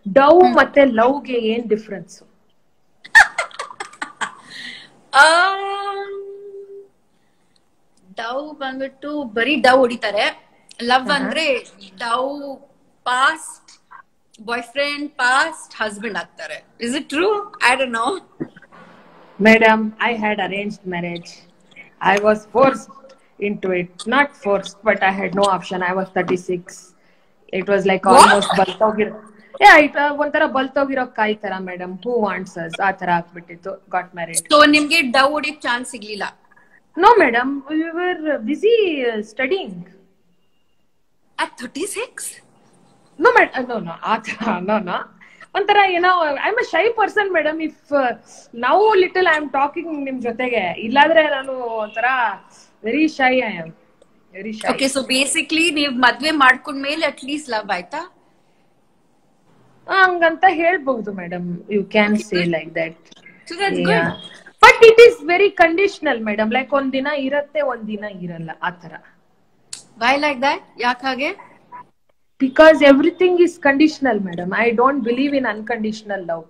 ಡವ್ ಮತ್ತೆ ಲವ್ಗೆ ಏನ್ ಡಿಫ್ರೆನ್ಸ್ ಡವ್ ಬಂದ್ಬಿಟ್ಟು ಬರೀ ಡವ್ ಹೊಡಿತಾರೆ ಲವ್ ಅಂದ್ರೆ ಡವ್ past boyfriend past husband ಆಗ್ತಾರೆ is it true I don't know madam I had arranged marriage I was forced into it not forced but i had no option i was 36 it was like almost ಬಲ್ತೋಗಿರೋ yeah it ಒಂಥರ ಬಲ್ತೋಗಿರೋ ಕಾಯಿ ತರ madam who wants us ಆ ತರ ಆಗ್ಬಿಟ್ಟಿತ್ತು got married so ನಿಮ್ಗೆ ಡವ್ ಹೊಡಿಯಕ್ ಚಾನ್ಸ್ ಸಿಗ್ಲಿಲ್ಲ no madam we were busy studying at thirty six no madam no no ಆ ತರ ನೋ ನೋ ಒಂಥರ ಏನೋ I am a shy person madam if ನಾವು ಲಿಟಲ್ ಐ ಆಮ್ ಟಾಕಿಂಗ್ ನಿಮ್ ಜೊತೆಗೆ ಇಲ್ಲಾದ್ರೆ ನಾನು ಒಂಥರ very shy I am very shy okay so basically ನೀವ್ ಮದ್ವೆ ಮಾಡ್ಕೊಂಡ್ಮೇಲೆ ಅಟ್ ಲೀಸ್ಟ್ ಲವ್ ಆಯ್ತಾ ಹಂಗಂತ ಹೇಳ್ಬಹುದು madam you can say like that so that's good but it is very conditional madam like ಒಂದ್ ದಿನ ಇರತ್ತೆ ಒಂದ್ ದಿನ ಇರಲ್ಲ ಆತರ ವೈ ಲೈಕ್ ದಟ್ ಯಾಕೆ ಹಾಗೆ because everything is conditional madam I don't believe in unconditional love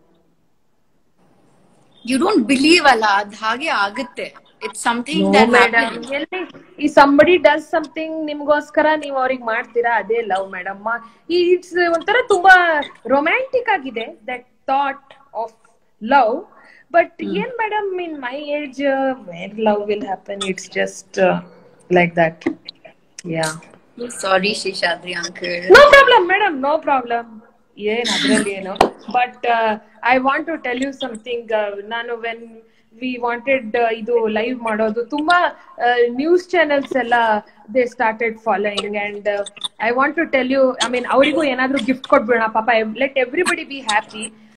you don't believe ಅಲ್ಲ ಅದ್ ಹಾಗೆ ಆಗುತ್ತೆ ಇಟ್ಸ್ ಸಮಥಿಂಗ್ ಮೇಡಮ್ ಎಲ್ಲಿ ಈ ಸಂಬಡಿ ಡಸ್ ಸಮಥಿಂಗ್ ನಿಮ್ಗೋಸ್ಕರ ನೀವ್ ಅವ್ರಿಗೆ ಮಾಡ್ತೀರಾ ಅದೇ ಲವ್ ಮೇಡಮ್ ಈ ಇಟ್ಸ್ ಒಂಥರ ತುಂಬಾ ರೊಮ್ಯಾಂಟಿಕ್ ಆಗಿದೆ that thought of love but ಏನ್ madam in my age where love will happen it's just like that yeah sorry Seshadri uncle no problem madam no problem ಏನ್ ಅದ್ರಲ್ಲಿ ಏನು but I want to tell you something ನಾನು when we wanted ಇದು live ಮಾಡೋದು ತುಂಬಾ news channels ಎಲ್ಲ they started following and I want to tell you I mean ಅವರಿಗೂ ಏನಾದ್ರೂ ಗಿಫ್ಟ್ ಕೊಟ್ಬಿಡೋಣ ಪಾಪ ಲೆಟ್ ಎವ್ರಿಬಡಿ ಬಿ ಹ್ಯಾಪಿ